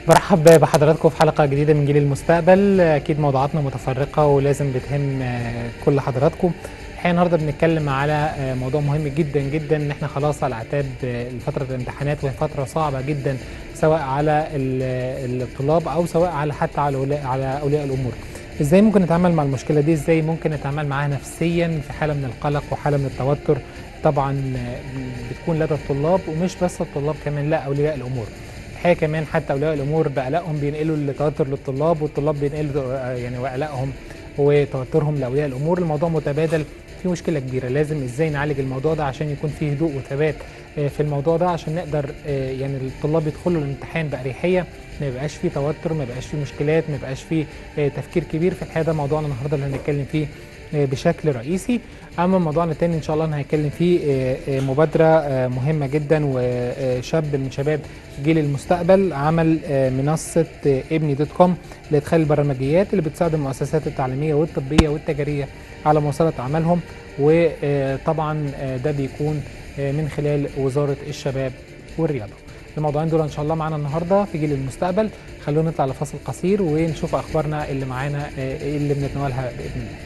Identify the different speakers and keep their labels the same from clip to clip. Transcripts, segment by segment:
Speaker 1: برحب بحضراتكم في حلقة جديدة من جيل المستقبل أكيد موضوعاتنا متفرقة ولازم بتهم كل حضراتكم الحقيقة النهاردة بنتكلم على موضوع مهم جدا جدا إن إحنا خلاص على اعتاب فترة الامتحانات وهي فترة صعبة جدا سواء على الطلاب أو سواء على حتى على على أولياء الأمور. إزاي ممكن نتعامل مع المشكلة دي؟ إزاي ممكن نتعامل معاها نفسيا في حالة من القلق وحالة من التوتر؟ طبعا بتكون لدى الطلاب ومش بس الطلاب كمان لا أولياء الأمور. الحقيقه كمان حتى اولياء الامور بقلقهم بينقلوا التوتر للطلاب والطلاب بينقلوا يعني قلقهم وتوترهم لاولياء الامور الموضوع متبادل في مشكله كبيره لازم ازاي نعالج الموضوع ده عشان يكون فيه هدوء وثبات في الموضوع ده عشان نقدر يعني الطلاب يدخلوا الامتحان باريحيه ما يبقاش فيه توتر ما يبقاش فيه مشكلات ما يبقاش فيه تفكير كبير في الحقيقه ده موضوعنا النهارده اللي هنتكلم فيه بشكل رئيسي اما موضوعنا التاني ان شاء الله هنتكلم فيه مبادره مهمه جدا وشاب من شباب جيل المستقبل عمل منصه ابني دوت كوم لادخال البرمجيات اللي بتساعد المؤسسات التعليميه والطبيه والتجاريه على مواصله اعمالهم وطبعا ده بيكون من خلال وزاره الشباب والرياضه الموضوعين دول ان شاء الله معانا النهارده في جيل المستقبل خلونا نطلع لفاصل قصير ونشوف اخبارنا اللي معانا اللي بنتناولها باذن الله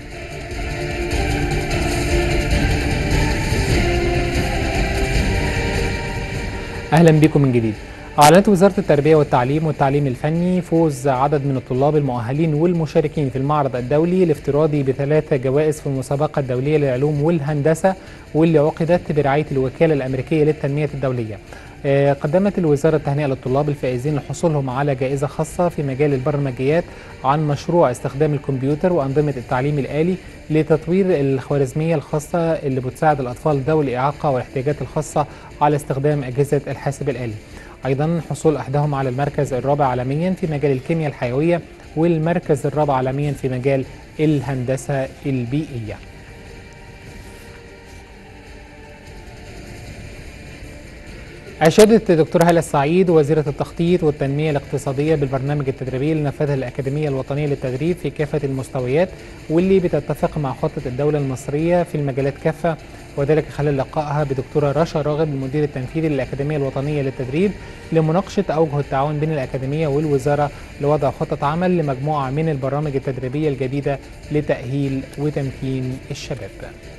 Speaker 1: اهلا بكم من جديد اعلنت وزاره التربيه والتعليم والتعليم الفني فوز عدد من الطلاب المؤهلين والمشاركين في المعرض الدولي الافتراضي بثلاثه جوائز في المسابقه الدوليه للعلوم والهندسه واللي عقدت برعايه الوكاله الامريكيه للتنميه الدوليه قدمت الوزارة التهنئة للطلاب الفائزين لحصولهم على جائزة خاصة في مجال البرمجيات عن مشروع استخدام الكمبيوتر وأنظمة التعليم الآلي لتطوير الخوارزمية الخاصة اللي بتساعد الأطفال ذوي الإعاقة والاحتياجات الخاصة على استخدام أجهزة الحاسب الآلي. أيضا حصول أحدهم على المركز الرابع عالميا في مجال الكيمياء الحيوية والمركز الرابع عالميا في مجال الهندسة البيئية. أشادت دكتور هالة السعيد وزيرة التخطيط والتنمية الاقتصادية بالبرنامج التدريبي اللي نفذها الأكاديمية الوطنية للتدريب في كافة المستويات واللي بتتفق مع خطة الدولة المصرية في المجالات كافة وذلك خلال لقائها بدكتورة رشا راغب المدير التنفيذي للأكاديمية الوطنية للتدريب لمناقشة أوجه التعاون بين الأكاديمية والوزارة لوضع خطة عمل لمجموعة من البرامج التدريبية الجديدة لتأهيل وتمكين الشباب.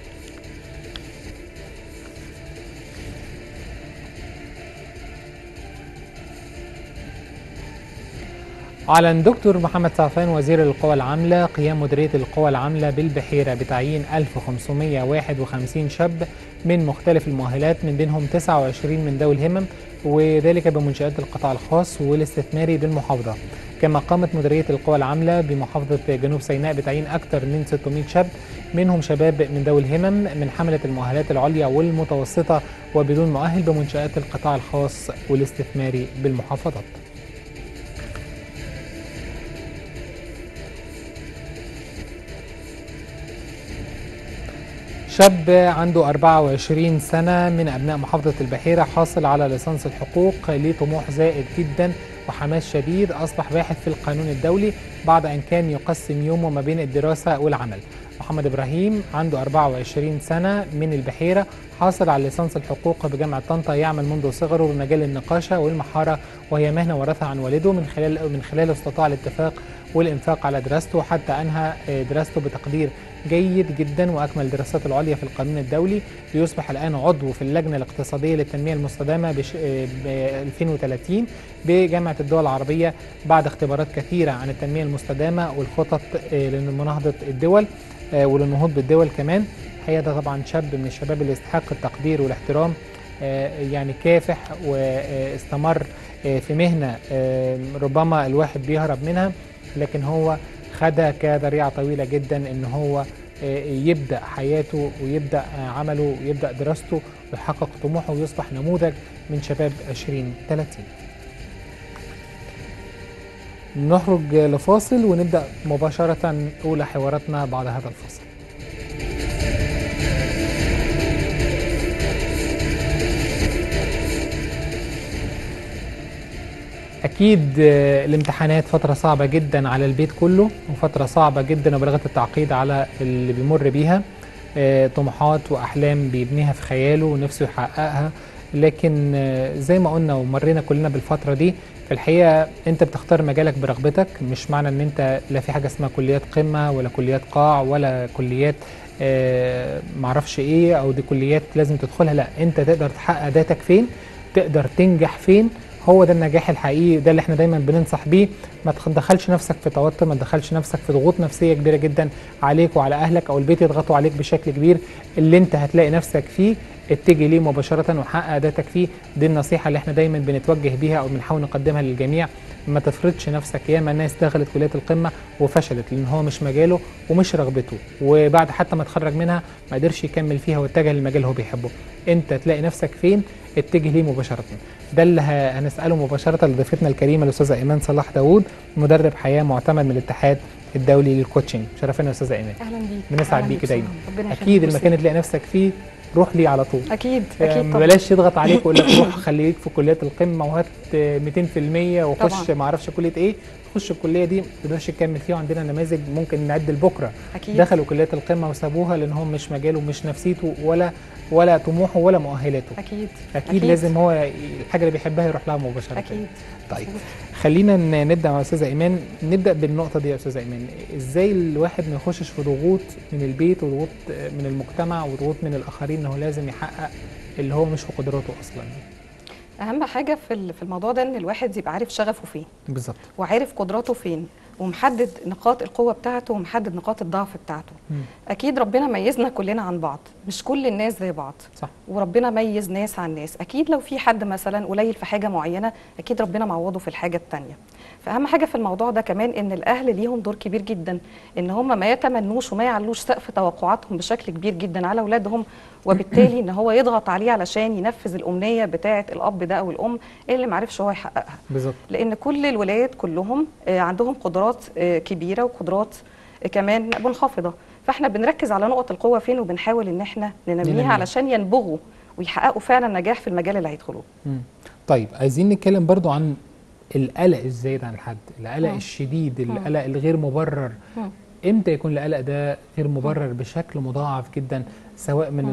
Speaker 1: أعلن دكتور محمد سعفان وزير القوى العاملة قيام مديرية القوى العاملة بالبحيرة بتعيين 1551 شاب من مختلف المؤهلات من بينهم 29 من ذوي الهمم وذلك بمنشآت القطاع الخاص والاستثماري بالمحافظة كما قامت مديرية القوى العاملة بمحافظة جنوب سيناء بتعيين أكثر من 600 شاب منهم شباب من ذوي الهمم من حملة المؤهلات العليا والمتوسطة وبدون مؤهل بمنشآت القطاع الخاص والاستثماري بالمحافظات شاب عنده 24 سنة من أبناء محافظة البحيرة حاصل على ليسانس الحقوق ليه طموح زائد جدا وحماس شديد أصبح باحث في القانون الدولي بعد أن كان يقسم يومه ما بين الدراسة والعمل محمد إبراهيم عنده 24 سنة من البحيرة حاصل على ليسانس الحقوق بجامعة طنطا يعمل منذ صغره بمجال النقاشة والمحارة وهي مهنة ورثها عن والده من خلال من خلاله استطاع الاتفاق والإنفاق على دراسته حتى أنهى دراسته بتقدير جيد جدا واكمل الدراسات العليا في القانون الدولي ليصبح الان عضو في اللجنه الاقتصاديه للتنميه المستدامه ب 2030 بجامعه الدول العربيه بعد اختبارات كثيره عن التنميه المستدامه والخطط لمناهضه الدول وللنهوض بالدول كمان الحقيقه ده طبعا شاب من الشباب اللي يستحق التقدير والاحترام يعني كافح واستمر في مهنه ربما الواحد بيهرب منها لكن هو خدها كذريعة طويلة جدا ان هو يبدأ حياته ويبدأ عمله ويبدأ دراسته ويحقق طموحه ويصبح نموذج من شباب 2030 نخرج لفاصل ونبدأ مباشرة أولى حواراتنا بعد هذا الفاصل اكيد الامتحانات فتره صعبه جدا على البيت كله وفتره صعبه جدا وبلغه التعقيد على اللي بيمر بيها طموحات واحلام بيبنيها في خياله ونفسه يحققها لكن زي ما قلنا ومرينا كلنا بالفتره دي في الحقيقه انت بتختار مجالك برغبتك مش معنى ان انت لا في حاجه اسمها كليات قمه ولا كليات قاع ولا كليات آه معرفش ايه او دي كليات لازم تدخلها لا انت تقدر تحقق ذاتك فين تقدر تنجح فين هو ده النجاح الحقيقي ده اللي احنا دايما بننصح بيه ما تدخلش نفسك في توتر ما تدخلش نفسك في ضغوط نفسيه كبيره جدا عليك وعلى اهلك او البيت يضغطوا عليك بشكل كبير اللي انت هتلاقي نفسك فيه اتجه ليه مباشره وحقق ذاتك فيه دي النصيحه اللي احنا دايما بنتوجه بيها او بنحاول نقدمها للجميع ما تفرضش نفسك ياما ناس دخلت كليه القمه وفشلت لان هو مش مجاله ومش رغبته وبعد حتى ما اتخرج منها ما قدرش يكمل فيها واتجه للمجال اللي هو بيحبه انت تلاقي نفسك فين اتجه ليه مباشره ده اللي هنساله مباشره لضيفتنا الكريمه الاستاذه ايمان صلاح داوود مدرب حياه معتمد من الاتحاد الدولي للكوتشنج شرفنا يا استاذه ايمان
Speaker 2: اهلا بيك
Speaker 1: بنسعد بيكي دايما اكيد المكان اللي تلاقي نفسك فيه روح ليه على طول
Speaker 2: اكيد اكيد طبعا
Speaker 1: بلاش يضغط عليك ويقول لك روح خليك في كليات القمه وهات 200% وخش ما اعرفش كليه ايه تخش الكليه دي ما تقدرش تكمل فيها وعندنا نماذج ممكن نعد لبكره
Speaker 2: أكيد.
Speaker 1: دخلوا كليات القمه وسابوها لان هم مش مجاله ومش نفسيته ولا ولا طموحه ولا مؤهلاته
Speaker 2: اكيد
Speaker 1: اكيد, أكيد. لازم هو الحاجه اللي بيحبها يروح لها مباشره
Speaker 2: اكيد
Speaker 1: طيب خلينا نبدا مع استاذه ايمان نبدا بالنقطه دي يا استاذه ايمان ازاي الواحد ما يخشش في ضغوط من البيت وضغوط من المجتمع وضغوط من الاخرين ان هو لازم يحقق اللي هو مش في قدراته اصلا
Speaker 2: اهم حاجه في في الموضوع ده ان الواحد يبقى عارف شغفه فين
Speaker 1: بالظبط
Speaker 2: وعارف قدراته فين ومحدد نقاط القوه بتاعته ومحدد نقاط الضعف بتاعته
Speaker 1: م.
Speaker 2: اكيد ربنا ميزنا كلنا عن بعض مش كل الناس زي بعض
Speaker 1: صح
Speaker 2: وربنا ميز ناس عن ناس اكيد لو في حد مثلا قليل في حاجه معينه اكيد ربنا معوضه في الحاجه الثانيه فاهم حاجه في الموضوع ده كمان ان الاهل ليهم دور كبير جدا ان هم ما يتمنوش وما يعلوش سقف توقعاتهم بشكل كبير جدا على اولادهم وبالتالي ان هو يضغط عليه علشان ينفذ الامنيه بتاعه الاب ده او الام اللي ما عرفش هو يحققها
Speaker 1: بالظبط
Speaker 2: لان كل الولاد كلهم عندهم قدرات كبيره وقدرات كمان منخفضه فاحنا بنركز على نقط القوه فين وبنحاول ان احنا ننميها علشان ينبغوا ويحققوا فعلا نجاح في المجال اللي هيدخلوه
Speaker 1: طيب عايزين نتكلم برضو عن القلق الزايد عن الحد القلق الشديد القلق الغير مبرر امتى يكون القلق ده غير مبرر بشكل مضاعف جدا سواء من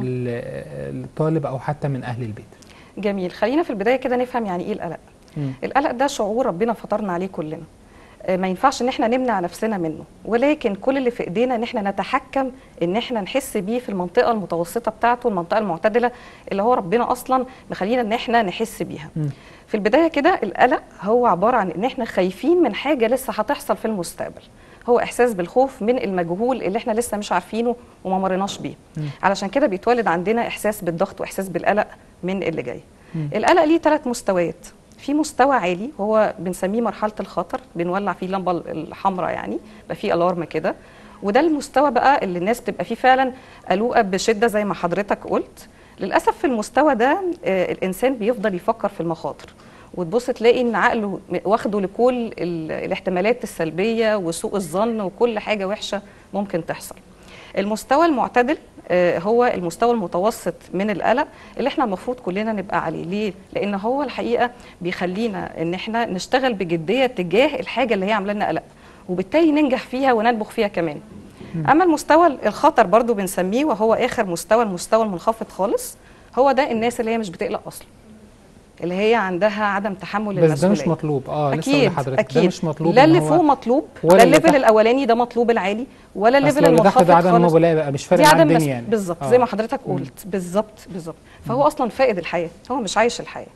Speaker 1: الطالب او حتى من اهل البيت
Speaker 2: جميل خلينا في البدايه كده نفهم يعني ايه القلق
Speaker 1: مم.
Speaker 2: القلق ده شعور ربنا فطرنا عليه كلنا ما ينفعش ان احنا نمنع نفسنا منه ولكن كل اللي في ايدينا ان احنا نتحكم ان احنا نحس بيه في المنطقه المتوسطه بتاعته المنطقه المعتدله اللي هو ربنا اصلا مخلينا ان احنا نحس بيها
Speaker 1: م.
Speaker 2: في البدايه كده القلق هو عباره عن ان احنا خايفين من حاجه لسه هتحصل في المستقبل هو احساس بالخوف من المجهول اللي احنا لسه مش عارفينه وما مريناش بيه
Speaker 1: م.
Speaker 2: علشان كده بيتولد عندنا احساس بالضغط واحساس بالقلق من اللي جاي
Speaker 1: م.
Speaker 2: القلق ليه ثلاث مستويات في مستوى عالي هو بنسميه مرحله الخطر بنولع فيه اللمبه الحمراء يعني يبقى فيه الارم كده وده المستوى بقى اللي الناس بتبقى فيه فعلا قلوقه بشده زي ما حضرتك قلت للاسف في المستوى ده آه الانسان بيفضل يفكر في المخاطر وتبص تلاقي ان عقله واخده لكل الاحتمالات السلبيه وسوء الظن وكل حاجه وحشه ممكن تحصل المستوى المعتدل هو المستوى المتوسط من القلق اللي احنا المفروض كلنا نبقى عليه ليه لان هو الحقيقه بيخلينا ان احنا نشتغل بجديه تجاه الحاجه اللي هي عامله لنا قلق وبالتالي ننجح فيها وننبخ فيها كمان اما المستوى الخطر برضو بنسميه وهو اخر مستوى المستوى المنخفض خالص هو ده الناس اللي هي مش بتقلق اصلا اللي هي عندها عدم تحمل
Speaker 1: بس
Speaker 2: المسؤوليه
Speaker 1: ده مش مطلوب اه لسه
Speaker 2: اكيد
Speaker 1: لحضرتك
Speaker 2: اكيد
Speaker 1: ده مش مطلوب
Speaker 2: لا
Speaker 1: إن
Speaker 2: اللي
Speaker 1: هو-
Speaker 2: فوق مطلوب
Speaker 1: ولا
Speaker 2: لا
Speaker 1: اللي
Speaker 2: الليفل
Speaker 1: تحت.
Speaker 2: الاولاني ده مطلوب العالي ولا الليفل
Speaker 1: أصل اللي تحت
Speaker 2: المنخفض
Speaker 1: ده عدم
Speaker 2: خالص
Speaker 1: مبالاه بقى مش فارق
Speaker 2: دي
Speaker 1: مع
Speaker 2: عدم
Speaker 1: الدنيا
Speaker 2: مس...
Speaker 1: يعني
Speaker 2: بالظبط
Speaker 1: آه.
Speaker 2: زي ما حضرتك قلت بالظبط بالظبط فهو اصلا فائد الحياه هو مش عايش الحياه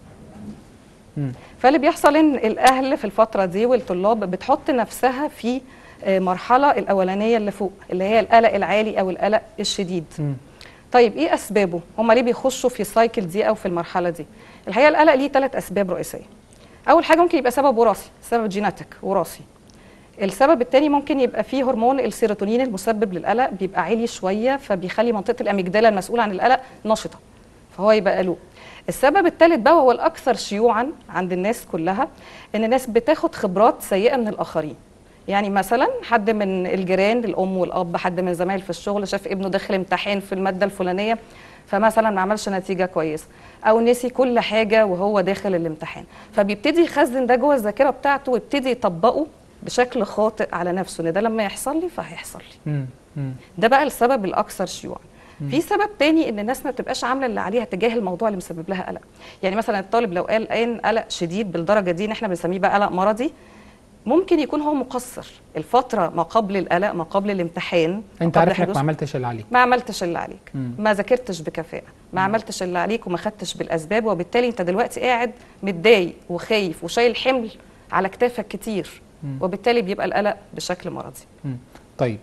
Speaker 1: مم.
Speaker 2: فاللي بيحصل ان الاهل في الفتره دي والطلاب بتحط نفسها في آه، مرحله الاولانيه اللي فوق اللي هي القلق العالي او القلق الشديد
Speaker 1: مم.
Speaker 2: طيب ايه اسبابه هم ليه بيخشوا في السايكل دي او في المرحله دي الحقيقه القلق ليه ثلاث اسباب رئيسيه اول حاجه ممكن يبقى سبب وراثي سبب جيناتيك وراثي السبب الثاني ممكن يبقى فيه هرمون السيروتونين المسبب للقلق بيبقى عالي شويه فبيخلي منطقه الاميجدالا المسؤوله عن القلق نشطه فهو يبقى قلق السبب الثالث بقى وهو الاكثر شيوعا عند الناس كلها ان الناس بتاخد خبرات سيئه من الاخرين يعني مثلا حد من الجيران الام والاب حد من زمايل في الشغل شاف ابنه داخل امتحان في الماده الفلانيه فمثلا ما عملش نتيجه كويسه او نسي كل حاجه وهو داخل الامتحان فبيبتدي يخزن ده جوه الذاكره بتاعته ويبتدي يطبقه بشكل خاطئ على نفسه ان ده لما يحصل لي فهيحصل لي
Speaker 1: مم. مم.
Speaker 2: ده بقى السبب الاكثر شيوعا في سبب تاني ان الناس ما بتبقاش عامله اللي عليها تجاه الموضوع اللي مسبب لها قلق يعني مثلا الطالب لو قال ان قلق شديد بالدرجه دي ان احنا بنسميه بقى قلق مرضي ممكن يكون هو مقصر الفتره ما قبل القلق ما قبل الامتحان ما
Speaker 1: انت
Speaker 2: قبل
Speaker 1: عارف انك
Speaker 2: حدوث-
Speaker 1: ما عملتش اللي عليك
Speaker 2: ما عملتش اللي عليك
Speaker 1: مم.
Speaker 2: ما ذاكرتش بكفاءه ما عملتش اللي عليك وما خدتش بالاسباب وبالتالي انت دلوقتي قاعد متضايق وخايف وشايل حمل على كتافك كتير
Speaker 1: مم.
Speaker 2: وبالتالي بيبقى القلق بشكل مرضي
Speaker 1: مم. طيب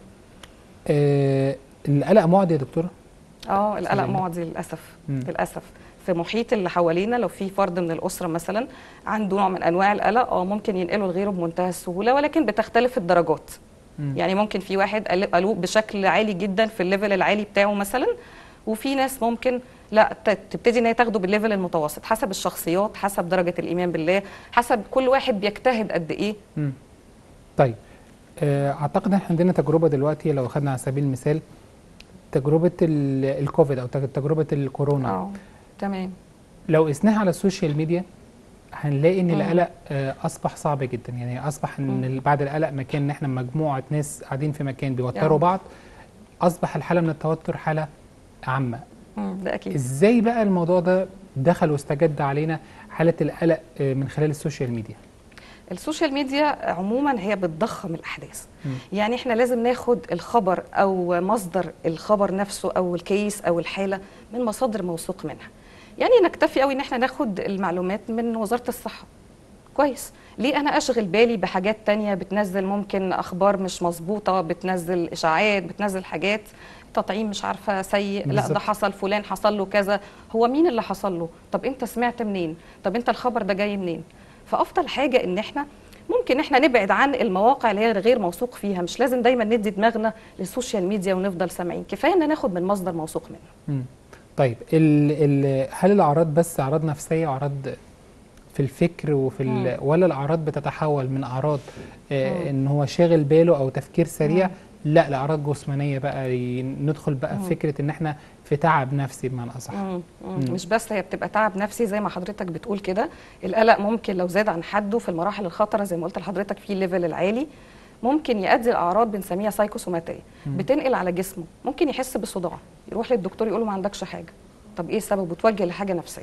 Speaker 1: آه القلق معدي يا دكتوره
Speaker 2: اه القلق
Speaker 1: سلام.
Speaker 2: معدي للاسف
Speaker 1: مم.
Speaker 2: للاسف في محيط اللي حوالينا لو في فرد من الاسره مثلا عنده نوع من انواع القلق اه ممكن ينقله لغيره بمنتهى السهوله ولكن بتختلف الدرجات
Speaker 1: مم.
Speaker 2: يعني ممكن في واحد قل- قلق بشكل عالي جدا في الليفل العالي بتاعه مثلا وفي ناس ممكن لا ت- تبتدي ان هي تاخده بالليفل المتوسط حسب الشخصيات حسب درجه الايمان بالله حسب كل واحد بيجتهد قد ايه
Speaker 1: مم. طيب آه، اعتقد ان احنا عندنا تجربه دلوقتي لو اخذنا على سبيل المثال تجربه ال- الكوفيد او تج- تجربه الكورونا
Speaker 2: اه تمام
Speaker 1: لو قسناها على السوشيال ميديا هنلاقي ان
Speaker 2: مم.
Speaker 1: القلق آه، اصبح صعب جدا يعني اصبح ان
Speaker 2: مم.
Speaker 1: ال- بعد القلق مكان ان احنا مجموعه ناس قاعدين في مكان بيوتروا
Speaker 2: آه.
Speaker 1: بعض اصبح الحاله من التوتر حاله عامه
Speaker 2: مم، ده اكيد
Speaker 1: ازاي بقى الموضوع ده دخل واستجد علينا حاله القلق آه، من خلال السوشيال ميديا
Speaker 2: السوشيال ميديا عموما هي بتضخم الاحداث
Speaker 1: مم.
Speaker 2: يعني احنا لازم ناخد الخبر او مصدر الخبر نفسه او الكيس او الحاله من مصادر موثوق منها يعني نكتفي قوي ان احنا ناخد المعلومات من وزاره الصحه كويس ليه انا اشغل بالي بحاجات تانية بتنزل ممكن اخبار مش مظبوطه بتنزل اشاعات بتنزل حاجات تطعيم مش عارفه سيء لا
Speaker 1: بالظبط.
Speaker 2: ده حصل فلان حصل له كذا هو مين اللي حصل له طب انت سمعت منين طب انت الخبر ده جاي منين فافضل حاجه ان احنا ممكن احنا نبعد عن المواقع اللي هي غير موثوق فيها مش لازم دايما ندي دماغنا للسوشيال ميديا ونفضل سامعين كفايه ان ناخد من مصدر موثوق منه
Speaker 1: مم. طيب ال ال هل الاعراض بس اعراض نفسيه واعراض في الفكر وفي ال
Speaker 2: مم.
Speaker 1: ولا الاعراض بتتحول من اعراض آه
Speaker 2: مم.
Speaker 1: ان هو شاغل باله او تفكير سريع
Speaker 2: مم.
Speaker 1: لا لاعراض جسمانيه بقى ي- ندخل بقى
Speaker 2: مم.
Speaker 1: في فكره ان احنا في تعب نفسي بمعنى اصح
Speaker 2: مم.
Speaker 1: مم.
Speaker 2: مم. مش بس هي بتبقى تعب نفسي زي ما حضرتك بتقول كده القلق ممكن لو زاد عن حده في المراحل الخطره زي ما قلت لحضرتك في الليفل العالي ممكن يؤدي لاعراض بنسميها سايكوسوماتيه
Speaker 1: مم.
Speaker 2: بتنقل على جسمه ممكن يحس بصداع يروح للدكتور يقول له ما عندكش حاجه طب ايه السبب وتوجه لحاجه نفسيه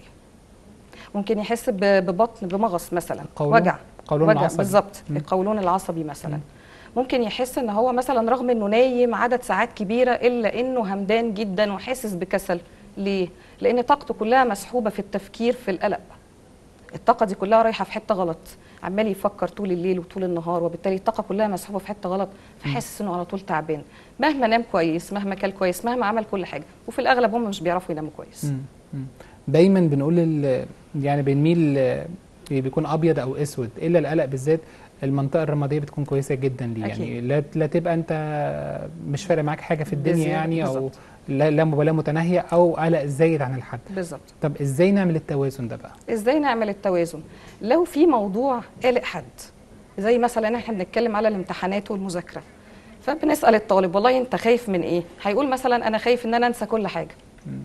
Speaker 2: ممكن يحس ب- ببطن بمغص مثلا
Speaker 1: قولون-
Speaker 2: وجع
Speaker 1: قولون
Speaker 2: وجع
Speaker 1: العصبي.
Speaker 2: بالظبط
Speaker 1: مم.
Speaker 2: القولون العصبي مثلا
Speaker 1: مم.
Speaker 2: ممكن يحس ان هو مثلا رغم انه نايم عدد ساعات كبيره الا انه همدان جدا وحاسس بكسل ليه لان طاقته كلها مسحوبه في التفكير في القلق الطاقه دي كلها رايحه في حته غلط عمال يفكر طول الليل وطول النهار وبالتالي الطاقه كلها مسحوبه في حته غلط فحاسس انه على طول تعبان مهما نام كويس مهما كل كويس مهما عمل كل حاجه وفي الاغلب هم مش بيعرفوا يناموا كويس
Speaker 1: مم. مم. دايما بنقول ال- يعني بنميل آه، بيكون ابيض او اسود الا القلق بالذات المنطقه الرماديه بتكون كويسه جدا ليه يعني
Speaker 2: أكيد.
Speaker 1: لا لا تبقى انت مش فارق معاك حاجه في الدنيا
Speaker 2: بزيادة،
Speaker 1: يعني او
Speaker 2: بالظبط.
Speaker 1: لا, لا مبالاه متناهيه او قلق زايد عن الحد
Speaker 2: بالظبط
Speaker 1: طب ازاي نعمل التوازن ده بقى
Speaker 2: ازاي نعمل التوازن لو في موضوع قلق حد زي مثلا احنا بنتكلم على الامتحانات والمذاكره فبنسال الطالب والله انت خايف من ايه هيقول مثلا انا خايف ان انا انسى كل حاجه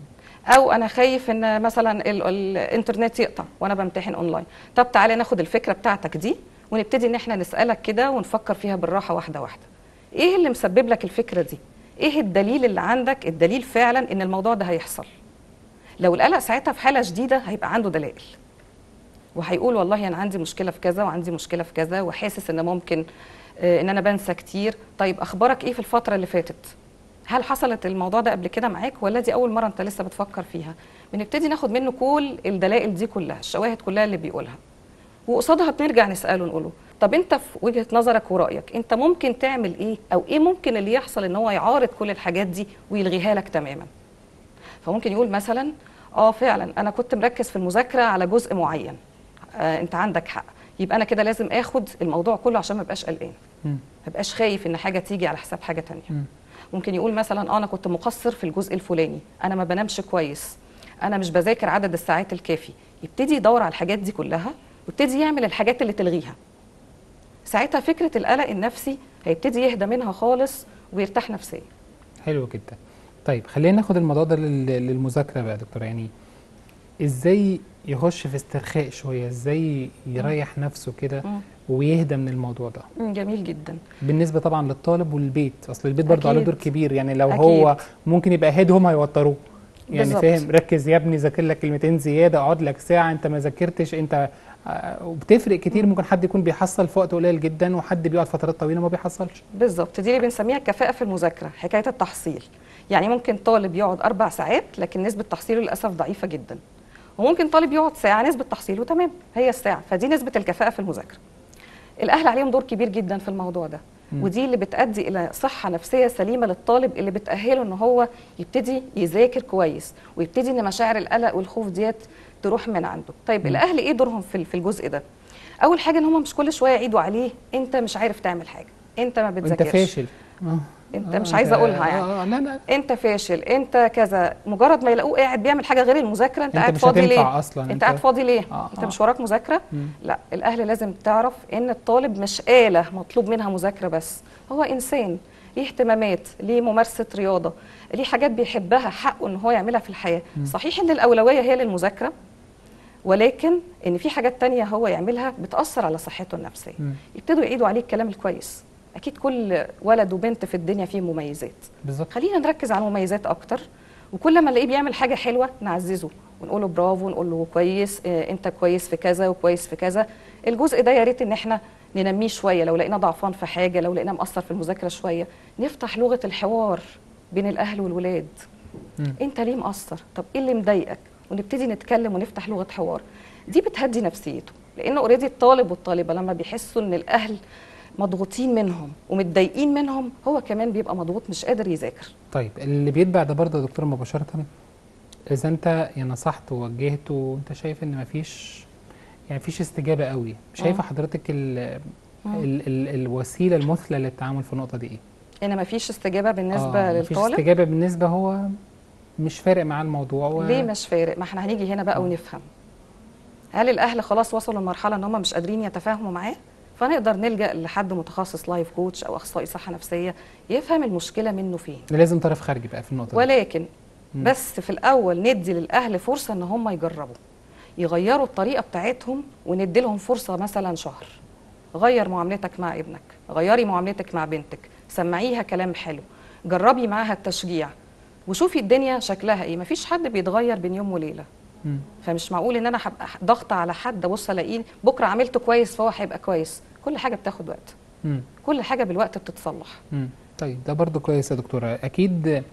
Speaker 2: او انا خايف ان مثلا ال- الانترنت يقطع وانا بمتحن اونلاين طب تعالى ناخد الفكره بتاعتك دي ونبتدي ان احنا نسالك كده ونفكر فيها بالراحه واحده واحده ايه اللي مسبب لك الفكره دي ايه الدليل اللي عندك الدليل فعلا ان الموضوع ده هيحصل لو القلق ساعتها في حاله شديده هيبقى عنده دلائل وهيقول والله انا عندي مشكله في كذا وعندي مشكله في كذا وحاسس ان ممكن آه، ان انا بنسى كتير طيب اخبارك ايه في الفتره اللي فاتت هل حصلت الموضوع ده قبل كده معاك ولا دي اول مره انت لسه بتفكر فيها بنبتدي ناخد منه كل الدلائل دي كلها الشواهد كلها اللي بيقولها وقصادها بنرجع نساله نقوله طب انت في وجهه نظرك ورايك انت ممكن تعمل ايه او ايه ممكن اللي يحصل ان هو يعارض كل الحاجات دي ويلغيها لك تماما فممكن يقول مثلا اه فعلا انا كنت مركز في المذاكره على جزء معين آه انت عندك حق يبقى انا كده لازم اخد الموضوع كله عشان ما ابقاش قلقان
Speaker 1: مم.
Speaker 2: ما ابقاش خايف ان حاجه تيجي على حساب حاجه تانية
Speaker 1: مم.
Speaker 2: ممكن يقول مثلا اه انا كنت مقصر في الجزء الفلاني انا ما بنامش كويس انا مش بذاكر عدد الساعات الكافي يبتدي يدور على الحاجات دي كلها ويبتدي يعمل الحاجات اللي تلغيها ساعتها فكره القلق النفسي هيبتدي يهدى منها خالص ويرتاح نفسيا
Speaker 1: حلو جدا طيب خلينا ناخد الموضوع ده لل- للمذاكره بقى يا دكتور يعني ازاي يخش في استرخاء شويه ازاي يريح نفسه كده
Speaker 2: مم.
Speaker 1: ويهدى من الموضوع ده
Speaker 2: مم، جميل جدا
Speaker 1: بالنسبه طبعا للطالب والبيت اصل البيت برضه عليه
Speaker 2: أكيد.
Speaker 1: دور كبير يعني لو
Speaker 2: أكيد.
Speaker 1: هو ممكن يبقى هاد هم هيوتروه يعني
Speaker 2: بالظبط.
Speaker 1: فاهم ركز يا ابني ذاكر لك كلمتين زياده اقعد لك ساعه انت ما ذاكرتش انت آه، وبتفرق كتير ممكن حد يكون بيحصل في وقت قليل جدا وحد بيقعد فترات طويله ما بيحصلش
Speaker 2: بالظبط دي اللي بنسميها الكفاءة في المذاكرة حكاية التحصيل يعني ممكن طالب يقعد أربع ساعات لكن نسبة تحصيله للأسف ضعيفة جدا وممكن طالب يقعد ساعة نسبة تحصيله تمام هي الساعة فدي نسبة الكفاءة في المذاكرة الأهل عليهم دور كبير جدا في الموضوع ده
Speaker 1: مم.
Speaker 2: ودي اللي بتؤدي إلى صحة نفسية سليمة للطالب اللي بتأهله إن هو يبتدي يذاكر كويس ويبتدي إن مشاعر القلق والخوف ديت تروح من عنده طيب
Speaker 1: مم.
Speaker 2: الأهل إيه دورهم في في الجزء ده أول حاجة إن هم مش كل شوية يعيدوا عليه أنت مش عارف تعمل حاجة أنت ما
Speaker 1: انت
Speaker 2: بتذاكرش
Speaker 1: فاشل آه.
Speaker 2: انت
Speaker 1: آه،
Speaker 2: مش عايزه اقولها يعني
Speaker 1: آه آه، لا لا
Speaker 2: انت فاشل انت كذا مجرد ما يلاقوه قاعد بيعمل حاجه غير المذاكره انت,
Speaker 1: انت
Speaker 2: قاعد
Speaker 1: مش
Speaker 2: فاضي
Speaker 1: هتنفع
Speaker 2: ليه
Speaker 1: اصلا
Speaker 2: انت قاعد فاضي ليه
Speaker 1: آه،
Speaker 2: انت
Speaker 1: آه.
Speaker 2: مش وراك مذاكره
Speaker 1: مم.
Speaker 2: لا الاهل لازم تعرف ان الطالب مش آلة مطلوب منها مذاكره بس هو انسان ليه اهتمامات ليه ممارسه رياضه ليه حاجات بيحبها حقه ان هو يعملها في الحياه
Speaker 1: مم.
Speaker 2: صحيح ان الاولويه هي للمذاكره ولكن ان في حاجات تانية هو يعملها بتاثر على صحته النفسيه
Speaker 1: مم.
Speaker 2: يبتدوا يعيدوا عليه الكلام الكويس اكيد كل ولد وبنت في الدنيا فيه مميزات
Speaker 1: بالظبط
Speaker 2: خلينا نركز على المميزات اكتر وكل ما نلاقيه بيعمل حاجه حلوه نعززه ونقول له برافو ونقول له كويس آه، انت كويس في كذا وكويس في كذا الجزء ده يا ريت ان احنا ننميه شويه لو لقينا ضعفان في حاجه لو لقينا مقصر في المذاكره شويه نفتح لغه الحوار بين الاهل والولاد
Speaker 1: مم.
Speaker 2: انت ليه مقصر طب ايه اللي مضايقك ونبتدي نتكلم ونفتح لغه حوار دي بتهدي نفسيته لان اوريدي الطالب والطالبه لما بيحسوا ان الاهل مضغوطين منهم ومتضايقين منهم هو كمان بيبقى مضغوط مش قادر يذاكر
Speaker 1: طيب اللي بيتبع ده برضه يا دكتور مباشرة إذا أنت يعني نصحت ووجهت وأنت شايف إن مفيش يعني مفيش استجابة قوي شايفة
Speaker 2: مم.
Speaker 1: حضرتك ال
Speaker 2: مم.
Speaker 1: ال ال الوسيلة المثلى للتعامل في النقطة دي إيه؟
Speaker 2: ان مفيش استجابه بالنسبه
Speaker 1: آه مفيش
Speaker 2: للطالب
Speaker 1: استجابة بالنسبة هو مش فارق معاه الموضوع و...
Speaker 2: ليه مش فارق ما احنا هنيجي هنا بقى ونفهم هل الاهل خلاص وصلوا لمرحله ان هم مش قادرين يتفاهموا معاه فنقدر نلجا لحد متخصص لايف كوتش او اخصائي صحه نفسيه يفهم المشكله منه فين
Speaker 1: لازم طرف خارجي بقى في النقطة دي
Speaker 2: ولكن
Speaker 1: مم.
Speaker 2: بس في الاول ندي للاهل فرصه ان هم يجربوا يغيروا الطريقه بتاعتهم وندي لهم فرصه مثلا شهر غير معاملتك مع ابنك غيري معاملتك مع بنتك سمعيها كلام حلو جربي معاها التشجيع وشوفي الدنيا شكلها ايه مفيش حد بيتغير بين يوم وليله
Speaker 1: مم.
Speaker 2: فمش معقول ان انا هبقى ضغط على حد ابص الاقيه بكره عملته كويس فهو هيبقى كويس كل حاجه بتاخد وقت
Speaker 1: مم.
Speaker 2: كل حاجه بالوقت بتتصلح
Speaker 1: مم. طيب ده برضو كويس يا دكتورة أكيد آه،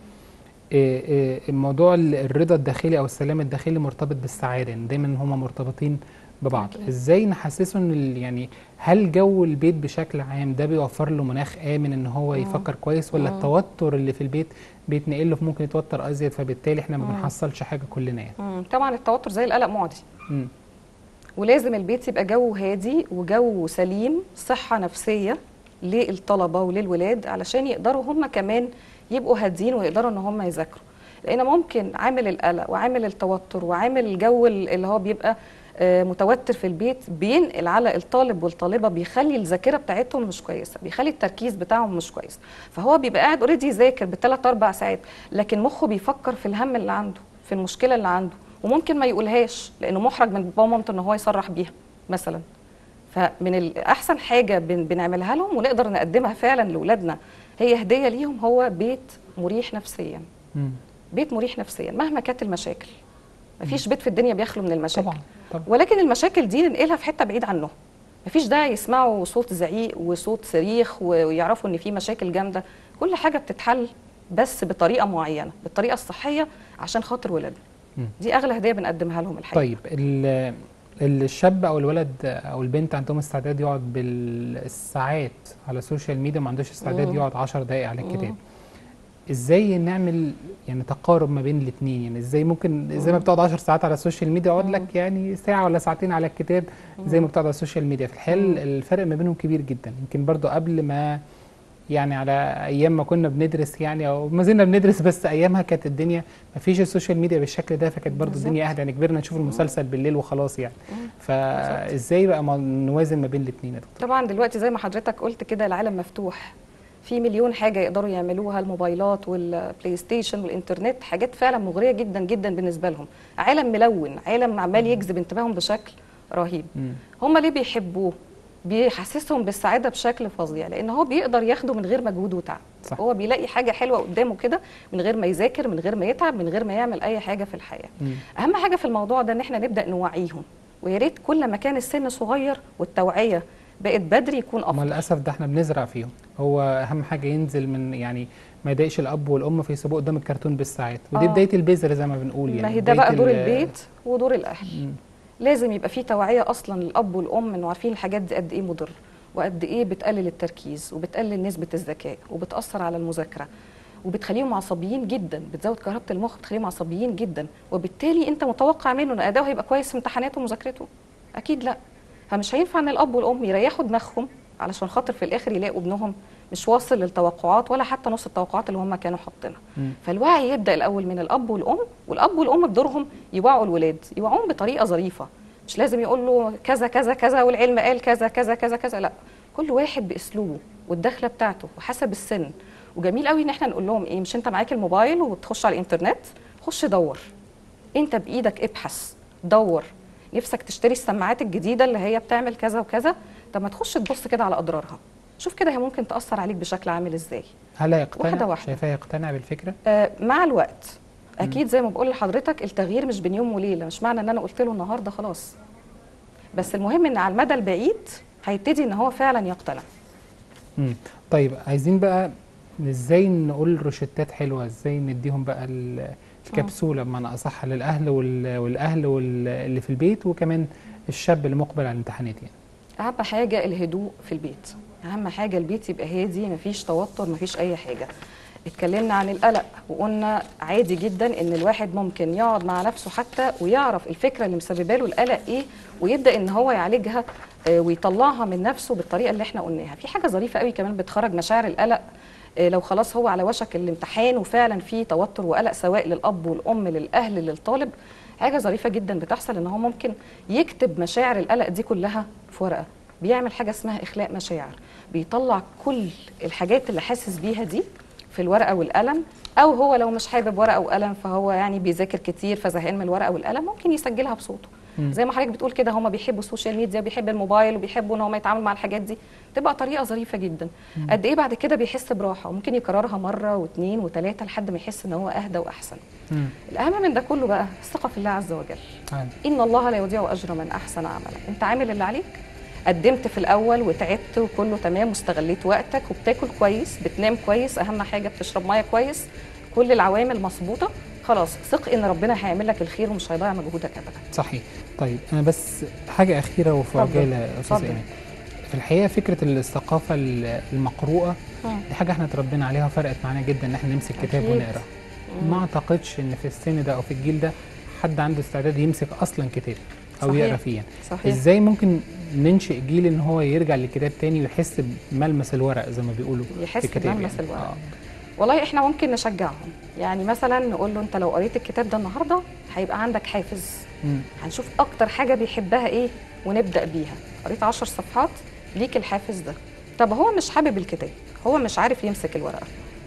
Speaker 1: آه، الموضوع ال- الرضا الداخلي أو السلام الداخلي مرتبط بالسعادة يعني دايما هما مرتبطين ببعض
Speaker 2: أكيد.
Speaker 1: إزاي نحسسه إن ال- يعني هل جو البيت بشكل عام ده بيوفر له مناخ آمن إن هو
Speaker 2: مم.
Speaker 1: يفكر كويس ولا
Speaker 2: مم.
Speaker 1: التوتر اللي في البيت بيتنقل له فممكن يتوتر أزيد فبالتالي إحنا ما
Speaker 2: مم.
Speaker 1: بنحصلش حاجة كلنا يعني
Speaker 2: مم. طبعا التوتر زي القلق معدي
Speaker 1: مم.
Speaker 2: ولازم البيت يبقى جو هادي وجو سليم صحة نفسية للطلبة وللولاد علشان يقدروا هم كمان يبقوا هادين ويقدروا ان هم يذاكروا لان ممكن عامل القلق وعامل التوتر وعامل الجو اللي هو بيبقى آه، متوتر في البيت بينقل على الطالب والطالبه بيخلي الذاكره بتاعتهم مش كويسه بيخلي التركيز بتاعهم مش كويس فهو بيبقى قاعد اوريدي يذاكر بالثلاث اربع ساعات لكن مخه بيفكر في الهم اللي عنده في المشكله اللي عنده وممكن ما يقولهاش لانه محرج من بابا ومامته ان هو يصرح بيها مثلا فمن ال- احسن حاجه بن بنعملها لهم ونقدر نقدمها فعلا لاولادنا هي هديه ليهم هو بيت مريح نفسيا
Speaker 1: مم.
Speaker 2: بيت مريح نفسيا مهما كانت المشاكل مفيش بيت في الدنيا بيخلو من المشاكل
Speaker 1: طبعا طبعا
Speaker 2: ولكن المشاكل دي ننقلها في حته بعيد عنهم مفيش داعي يسمعوا صوت زعيق وصوت صريخ و- ويعرفوا ان في مشاكل جامده كل حاجه بتتحل بس بطريقه معينه بالطريقه الصحيه عشان خاطر ولادنا
Speaker 1: مم.
Speaker 2: دي اغلى هديه بنقدمها لهم الحقيقه
Speaker 1: طيب ال- الشاب او الولد او البنت عندهم استعداد يقعد بالساعات على السوشيال ميديا ما عندوش استعداد
Speaker 2: مم.
Speaker 1: يقعد 10 دقائق على الكتاب
Speaker 2: مم.
Speaker 1: ازاي نعمل يعني تقارب ما بين الاثنين يعني ازاي ممكن زي ما بتقعد 10 ساعات على السوشيال ميديا اقعد لك يعني ساعه ولا ساعتين على الكتاب زي ما بتقعد على السوشيال ميديا في الحال
Speaker 2: مم.
Speaker 1: الفرق ما بينهم كبير جدا يمكن برضو قبل ما يعني على ايام ما كنا بندرس يعني او ما زلنا بندرس بس ايامها كانت الدنيا ما فيش السوشيال ميديا بالشكل ده فكانت برضو
Speaker 2: بالظبط.
Speaker 1: الدنيا اهدى يعني كبرنا نشوف المسلسل بالليل وخلاص يعني
Speaker 2: مم.
Speaker 1: فازاي بقى ما نوازن ما بين الاثنين يا دكتور
Speaker 2: طبعا دلوقتي زي ما حضرتك قلت كده العالم مفتوح في مليون حاجه يقدروا يعملوها الموبايلات والبلاي ستيشن والانترنت حاجات فعلا مغريه جدا جدا بالنسبه لهم عالم ملون عالم عمال يجذب انتباههم بشكل رهيب
Speaker 1: مم.
Speaker 2: هم ليه بيحبوه بيحسسهم بالسعاده بشكل فظيع لان هو بيقدر ياخده من غير مجهود وتعب
Speaker 1: صح.
Speaker 2: هو بيلاقي حاجه حلوه قدامه كده من غير ما يذاكر من غير ما يتعب من غير ما يعمل اي حاجه في الحياه
Speaker 1: مم.
Speaker 2: اهم حاجه في الموضوع ده ان احنا نبدا نوعيهم ويا ريت كل ما كان السن صغير والتوعيه بقت بدري يكون
Speaker 1: ما
Speaker 2: افضل
Speaker 1: للاسف ده احنا بنزرع فيهم هو اهم حاجه ينزل من يعني ما يضايقش الاب والام فيسيبوه قدام الكرتون بالساعات ودي
Speaker 2: آه.
Speaker 1: بدايه البذر زي ما بنقول يعني
Speaker 2: ما هي ده
Speaker 1: بداية
Speaker 2: بقى دور
Speaker 1: ال-
Speaker 2: البيت ودور الاهل
Speaker 1: مم.
Speaker 2: لازم يبقى في توعيه اصلا للاب والام انه عارفين الحاجات دي قد ايه مضر وقد ايه بتقلل التركيز وبتقلل نسبه الذكاء وبتاثر على المذاكره وبتخليهم عصبيين جدا بتزود كهربه المخ بتخليهم عصبيين جدا وبالتالي انت متوقع منه ان اداؤه هيبقى كويس في امتحاناته ومذاكرته اكيد لا فمش هينفع ان الاب والام يريحوا دماغهم علشان خاطر في الاخر يلاقوا ابنهم مش واصل للتوقعات ولا حتى نص التوقعات اللي هم كانوا حاطينها
Speaker 1: مم.
Speaker 2: فالوعي يبدا الاول من الاب والام والاب والام بدورهم يوعوا الولاد يوعوهم بطريقه ظريفه مش لازم يقول له كذا كذا كذا والعلم قال كذا كذا كذا كذا لا كل واحد باسلوبه والدخله بتاعته وحسب السن وجميل قوي ان احنا نقول لهم ايه مش انت معاك الموبايل وتخش على الانترنت خش دور انت بايدك ابحث دور نفسك تشتري السماعات الجديده اللي هي بتعمل كذا وكذا طب ما تخش تبص كده على اضرارها شوف كده هي ممكن تاثر عليك بشكل عامل ازاي
Speaker 1: هل هيقتنع
Speaker 2: واحدة واحدة.
Speaker 1: شايفاه يقتنع بالفكره
Speaker 2: آه، مع الوقت اكيد زي ما بقول لحضرتك التغيير مش بين يوم وليله مش معنى ان انا قلت له النهارده خلاص بس المهم ان على المدى البعيد هيبتدي ان هو فعلا يقتنع
Speaker 1: مم. طيب عايزين بقى ازاي نقول روشتات حلوه ازاي نديهم بقى ال- الكبسوله بمعنى اصح للاهل وال- والاهل وال- اللي في البيت وكمان الشاب اللي مقبل على الامتحانات يعني
Speaker 2: اهم حاجه الهدوء في البيت اهم حاجه البيت يبقى هادي مفيش توتر مفيش اي حاجه اتكلمنا عن القلق وقلنا عادي جدا ان الواحد ممكن يقعد مع نفسه حتى ويعرف الفكره اللي مسببه له القلق ايه ويبدا ان هو يعالجها آه، ويطلعها من نفسه بالطريقه اللي احنا قلناها في حاجه ظريفه قوي كمان بتخرج مشاعر القلق آه، لو خلاص هو على وشك الامتحان وفعلا في توتر وقلق سواء للاب والام للاهل للطالب حاجه ظريفه جدا بتحصل ان هو ممكن يكتب مشاعر القلق دي كلها في ورقه بيعمل حاجه اسمها اخلاء مشاعر بيطلع كل الحاجات اللي حاسس بيها دي في الورقه والقلم او هو لو مش حابب ورقه وقلم فهو يعني بيذاكر كتير فزهقان من الورقه والقلم ممكن يسجلها بصوته
Speaker 1: مم.
Speaker 2: زي ما حضرتك بتقول كده هما بيحبوا السوشيال ميديا وبيحب الموبايل وبيحبوا ان هم يتعاملوا مع الحاجات دي تبقى طريقه ظريفه جدا قد ايه بعد كده بيحس براحه وممكن يكررها مره واثنين وثلاثه لحد ما يحس ان هو اهدى واحسن
Speaker 1: مم.
Speaker 2: الاهم من ده كله بقى الثقه في الله عز وجل
Speaker 1: عادي.
Speaker 2: ان الله لا يضيع اجر من احسن عملا انت عامل اللي عليك قدمت في الاول وتعبت وكله تمام واستغليت وقتك وبتاكل كويس بتنام كويس اهم حاجه بتشرب ميه كويس كل العوامل مظبوطه خلاص ثق ان ربنا هيعمل لك الخير ومش هيضيع مجهودك ابدا
Speaker 1: صحيح طيب انا بس حاجه اخيره وفي
Speaker 2: اتفضل.
Speaker 1: عجاله يا استاذ
Speaker 2: اتفضل.
Speaker 1: ايمان في الحقيقه فكره الثقافه ال- المقروءه دي حاجه احنا اتربينا عليها وفرقت معانا جدا ان احنا نمسك كتاب
Speaker 2: أكيد.
Speaker 1: ونقرا ما اعتقدش ان في السن ده او في الجيل ده حد عنده استعداد يمسك اصلا كتاب او
Speaker 2: صحيح.
Speaker 1: يقرا فيه يعني.
Speaker 2: صحيح
Speaker 1: ازاي ممكن ننشئ جيل ان هو يرجع للكتاب تاني ويحس بملمس الورق زي ما بيقولوا
Speaker 2: يحس
Speaker 1: في الكتاب
Speaker 2: بملمس
Speaker 1: يعني.
Speaker 2: الورق.
Speaker 1: آه.
Speaker 2: والله احنا ممكن نشجعهم يعني مثلا نقول له انت لو قريت الكتاب ده النهارده هيبقى عندك حافز
Speaker 1: مم.
Speaker 2: هنشوف اكتر حاجه بيحبها ايه ونبدا بيها قريت عشر صفحات ليك الحافز ده طب هو مش حابب الكتاب هو مش عارف يمسك الورقه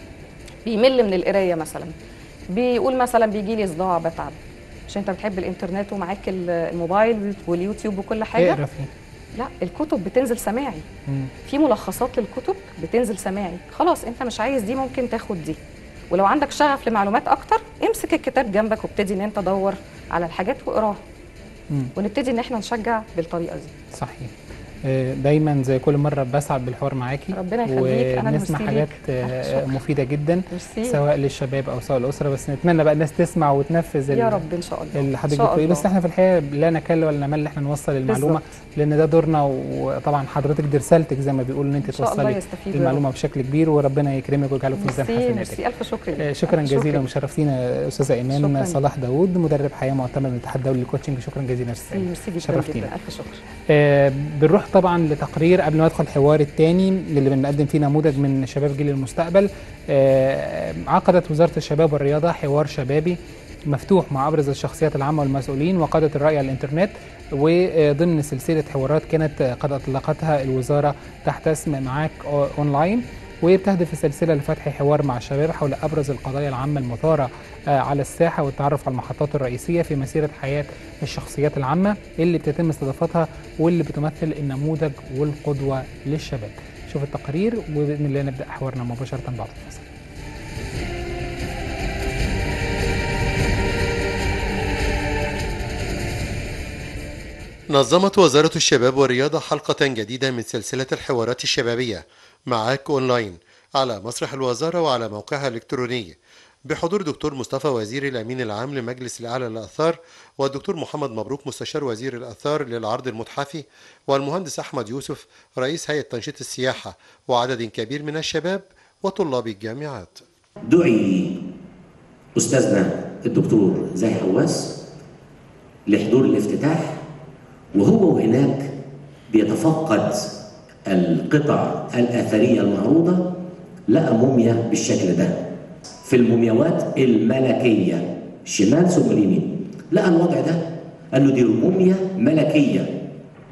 Speaker 2: بيمل من القرايه مثلا بيقول مثلا بيجي لي صداع بتعب مش انت بتحب الانترنت ومعاك ال- الموبايل واليوتيوب وكل حاجه
Speaker 1: اقرا فيه
Speaker 2: لا الكتب بتنزل سماعي
Speaker 1: مم.
Speaker 2: في ملخصات للكتب بتنزل سماعي خلاص انت مش عايز دي ممكن تاخد دي ولو عندك شغف لمعلومات اكتر امسك الكتاب جنبك وابتدي ان انت دور على الحاجات واقراها
Speaker 1: مم.
Speaker 2: ونبتدي ان احنا نشجع بالطريقه دي
Speaker 1: صحيح آه، دايما زي كل مره بسعد بالحوار معاكي
Speaker 2: ربنا يخليك، أنا
Speaker 1: ونسمع
Speaker 2: ميرسي
Speaker 1: حاجات
Speaker 2: ليك.
Speaker 1: آه،
Speaker 2: شكرا.
Speaker 1: مفيده جدا
Speaker 2: ميرسي
Speaker 1: سواء للشباب او سواء الاسره بس نتمنى بقى الناس تسمع وتنفذ
Speaker 2: يا
Speaker 1: ال-
Speaker 2: رب ان شاء الله
Speaker 1: اللي
Speaker 2: إن
Speaker 1: حضرتك
Speaker 2: شاء
Speaker 1: بتقوليه بس
Speaker 2: الله.
Speaker 1: احنا في الحقيقه لا نكل ولا نمل احنا نوصل المعلومه
Speaker 2: بالظبط.
Speaker 1: لان ده دورنا وطبعا حضرتك دي رسالتك زي ما بيقولوا ان انت
Speaker 2: ان شاء الله
Speaker 1: توصلي
Speaker 2: يستفيدوا
Speaker 1: المعلومه بشكل كبير وربنا يكرمك ويجعله في ميزان
Speaker 2: ميرسي
Speaker 1: حسناتك
Speaker 2: ميرسي الف شكر ليك
Speaker 1: آه، شكرا
Speaker 2: ألف
Speaker 1: جزيلا
Speaker 2: شكر.
Speaker 1: وشرفتينا استاذه ايمان
Speaker 2: شكراً.
Speaker 1: صلاح داوود مدرب حياه معتمد من الاتحاد الدولي للكوتشنج شكرا جزيلا
Speaker 2: ميرسي
Speaker 1: استاذ
Speaker 2: ميرسي جدا
Speaker 1: شرفتينا.
Speaker 2: جدا الف شكر
Speaker 1: آه، بنروح طبعا لتقرير قبل ما ندخل الحوار الثاني اللي بنقدم فيه نموذج من شباب جيل المستقبل آه، عقدت وزاره الشباب والرياضه حوار شبابي مفتوح مع ابرز الشخصيات العامه والمسؤولين وقاده الراي على الانترنت وضمن سلسله حوارات كانت قد اطلقتها الوزاره تحت اسم معاك اونلاين وبتهدف السلسله لفتح حوار مع الشباب حول ابرز القضايا العامه المثاره على الساحه والتعرف على المحطات الرئيسيه في مسيره حياه الشخصيات العامه اللي بتتم استضافتها واللي بتمثل النموذج والقدوه للشباب. شوف التقرير وباذن الله نبدا حوارنا مباشره بعد الفاصل.
Speaker 3: نظمت وزارة الشباب والرياضة حلقة جديدة من سلسلة الحوارات الشبابية معاك أونلاين على مسرح الوزارة وعلى موقعها الإلكتروني بحضور دكتور مصطفى وزير الأمين العام لمجلس الأعلى للآثار والدكتور محمد مبروك مستشار وزير الآثار للعرض المتحفي والمهندس أحمد يوسف رئيس هيئة تنشيط السياحة وعدد كبير من الشباب وطلاب الجامعات
Speaker 4: دعي أستاذنا الدكتور زاهي حواس لحضور الافتتاح وهو هناك بيتفقد القطع الأثرية المعروضة لقى موميا بالشكل ده في المومياوات الملكية شمال ثم اليمين لقى الوضع ده قال له دي موميا ملكية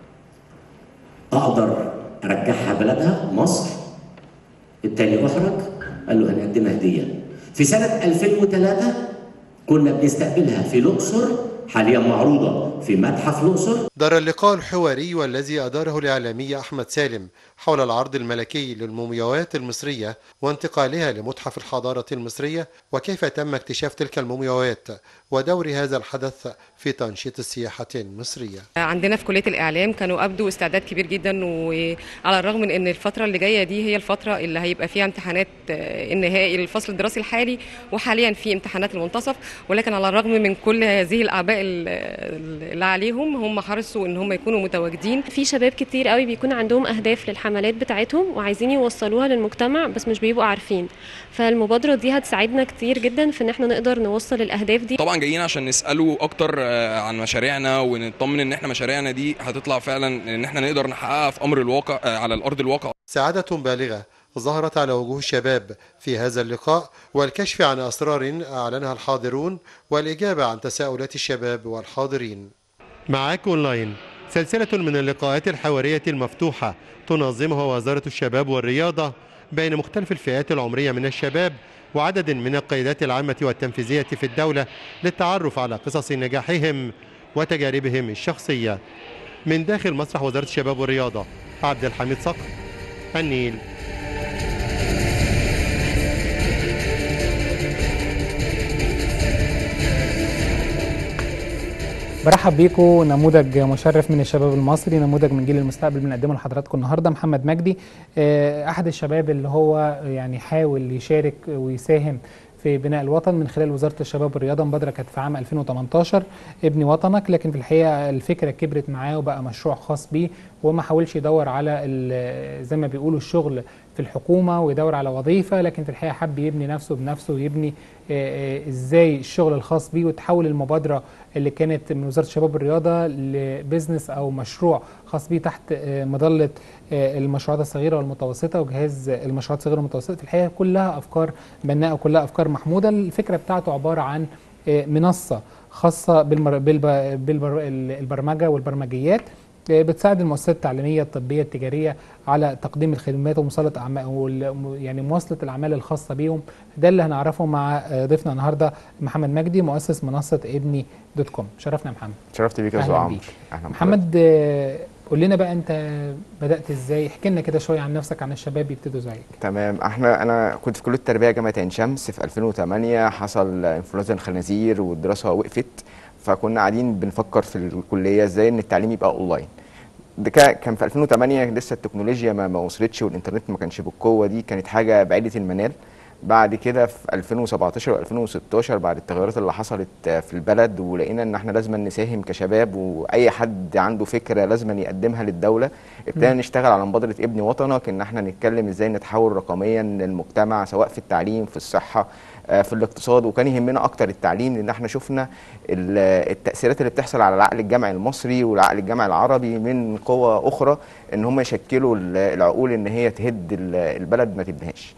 Speaker 4: أقدر أرجعها بلدها مصر التاني أحرج قال له هنقدمها هدية في سنة 2003 كنا بنستقبلها في الأقصر حاليا معروضة في متحف الأقصر
Speaker 3: دار اللقاء الحواري والذي أداره الإعلامي أحمد سالم حول العرض الملكي للمومياوات المصرية وانتقالها لمتحف الحضارة المصرية وكيف تم اكتشاف تلك المومياوات ودور هذا الحدث في تنشيط السياحة المصرية
Speaker 5: عندنا في كلية الإعلام كانوا أبدوا استعداد كبير جدا وعلى الرغم من أن الفترة اللي جاية دي هي الفترة اللي هيبقى فيها امتحانات النهائي للفصل الدراسي الحالي وحاليا في امتحانات المنتصف ولكن على الرغم من كل هذه الأعباء اللي عليهم هم حرصوا ان هم يكونوا متواجدين
Speaker 6: في شباب كتير قوي بيكون عندهم اهداف للحملات بتاعتهم وعايزين يوصلوها للمجتمع بس مش بيبقوا عارفين فالمبادره دي هتساعدنا كتير جدا في ان احنا نقدر نوصل الاهداف دي
Speaker 7: طبعا جايين عشان نساله اكتر عن مشاريعنا ونطمن ان احنا مشاريعنا دي هتطلع فعلا ان احنا نقدر نحققها في امر الواقع على الارض الواقع
Speaker 3: سعاده بالغه ظهرت على وجوه الشباب في هذا اللقاء والكشف عن أسرار أعلنها الحاضرون والإجابة عن تساؤلات الشباب والحاضرين معاك أونلاين سلسلة من اللقاءات الحوارية المفتوحة تنظمها وزارة الشباب والرياضة بين مختلف الفئات العمرية من الشباب وعدد من القيادات العامة والتنفيذية في الدولة للتعرف على قصص نجاحهم وتجاربهم الشخصية من داخل مسرح وزارة الشباب والرياضة عبد الحميد صقر النيل
Speaker 1: برحب بيكم نموذج مشرف من الشباب المصري نموذج من جيل المستقبل بنقدمه لحضراتكم النهارده محمد مجدي احد الشباب اللي هو يعني حاول يشارك ويساهم في بناء الوطن من خلال وزاره الشباب والرياضه مبادره كانت في عام 2018 ابني وطنك لكن في الحقيقه الفكره كبرت معاه وبقى مشروع خاص بيه وما حاولش يدور على زي ما بيقولوا الشغل في الحكومه ويدور على وظيفه لكن في الحقيقه حب يبني نفسه بنفسه ويبني ازاي الشغل الخاص بيه وتحول المبادره اللي كانت من وزاره الشباب والرياضه لبزنس او مشروع خاص بيه تحت مظله المشروعات الصغيره والمتوسطه وجهاز المشروعات الصغيره والمتوسطه في الحقيقه كلها افكار بناءه وكلها افكار محموده الفكره بتاعته عباره عن منصه خاصه بالبرمجه والبرمجيات بتساعد المؤسسات التعليميه الطبيه التجاريه على تقديم الخدمات ومواصله اعمال يعني مواصله الاعمال الخاصه بيهم ده اللي هنعرفه مع ضيفنا النهارده محمد مجدي مؤسس منصه ابني دوت كوم شرفنا يا محمد
Speaker 8: شرفت بيك يا استاذ عمرو
Speaker 1: محمد قول لنا بقى انت بدات ازاي احكي لنا كده شويه عن نفسك عن الشباب يبتدوا زيك
Speaker 8: تمام احنا انا كنت في كليه التربيه جامعه عين شمس في 2008 حصل انفلونزا الخنازير والدراسه وقفت فكنا قاعدين بنفكر في الكليه ازاي ان التعليم يبقى اونلاين ده كان في 2008 لسه التكنولوجيا ما, ما وصلتش والانترنت ما كانش بالقوه دي كانت حاجه بعيده المنال بعد كده في 2017 و2016 بعد التغيرات اللي حصلت في البلد ولقينا ان احنا لازم نساهم كشباب واي حد عنده فكره لازم يقدمها للدوله ابتدينا نشتغل على مبادره ابني وطنك ان احنا نتكلم ازاي نتحول رقميا للمجتمع سواء في التعليم في الصحه في الاقتصاد وكان يهمنا اكتر التعليم لان احنا شفنا التاثيرات اللي بتحصل على العقل الجمعي المصري والعقل الجمعي العربي من قوى اخرى ان هم يشكلوا العقول ان هي تهد البلد ما تبنيهاش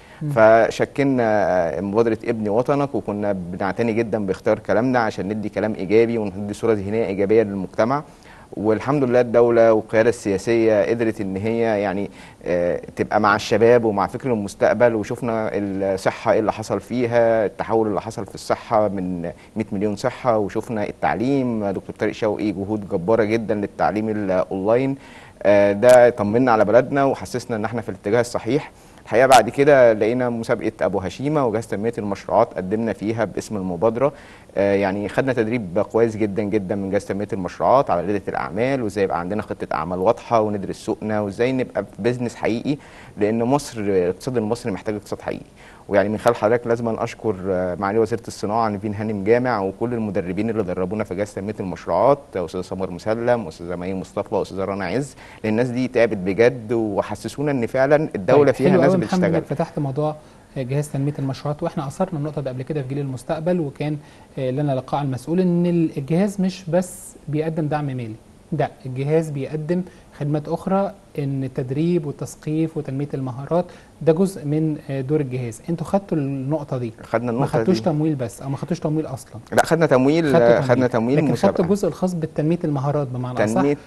Speaker 8: فشكلنا مبادره ابني وطنك وكنا بنعتني جدا باختيار كلامنا عشان ندي كلام ايجابي وندي صوره ذهنيه ايجابيه للمجتمع والحمد لله الدوله والقياده السياسيه قدرت ان هي يعني آه، تبقى مع الشباب ومع فكر المستقبل وشفنا الصحه ايه اللي حصل فيها التحول اللي حصل في الصحه من 100 مليون صحه وشفنا التعليم دكتور طارق شوقي جهود جباره جدا للتعليم الاونلاين آه، ده طمنا على بلدنا وحسسنا ان احنا في الاتجاه الصحيح الحقيقه بعد كده لقينا مسابقه ابو هشيمه وجهاز تنميه المشروعات قدمنا فيها باسم المبادره آه، يعني خدنا تدريب كويس جدا جدا من جهاز تنميه المشروعات على رياده الاعمال وازاي يبقى عندنا خطه اعمال واضحه وندرس سوقنا وازاي نبقى في بيزنس حقيقي لان مصر الاقتصاد المصري محتاج اقتصاد حقيقي ويعني من خلال حضرتك لازم أن اشكر آه، معالي وزيره الصناعه نيفين هانم جامع وكل المدربين اللي دربونا في جهاز تنميه المشروعات استاذه سمر مسلم استاذه مي مصطفى واستاذه رنا عز لان الناس دي تعبت بجد وحسسونا ان فعلا الدوله
Speaker 1: طيب،
Speaker 8: فيها
Speaker 1: حلو
Speaker 8: ناس
Speaker 1: قوي محمد
Speaker 8: بتشتغل
Speaker 1: إنك فتحت موضوع آه، جهاز تنميه المشروعات واحنا اثرنا النقطه دي قبل كده في جيل المستقبل وكان آه، لنا لقاء على المسؤول ان الجهاز مش بس بيقدم دعم مالي ده الجهاز بيقدم خدمات اخرى ان التدريب والتثقيف وتنميه المهارات ده جزء من آه، دور الجهاز انتوا خدتوا النقطه دي
Speaker 8: خدنا
Speaker 1: ما
Speaker 8: النقطه
Speaker 1: خدتوش
Speaker 8: دي
Speaker 1: تمويل بس او ما خدتوش تمويل اصلا
Speaker 8: لا خدنا تمويل
Speaker 1: خدتوا
Speaker 8: خدنا تمويل
Speaker 1: لكن خدتوا
Speaker 8: مسابقه
Speaker 1: الجزء الخاص بتنميه المهارات بمعنى اصح
Speaker 8: تنميه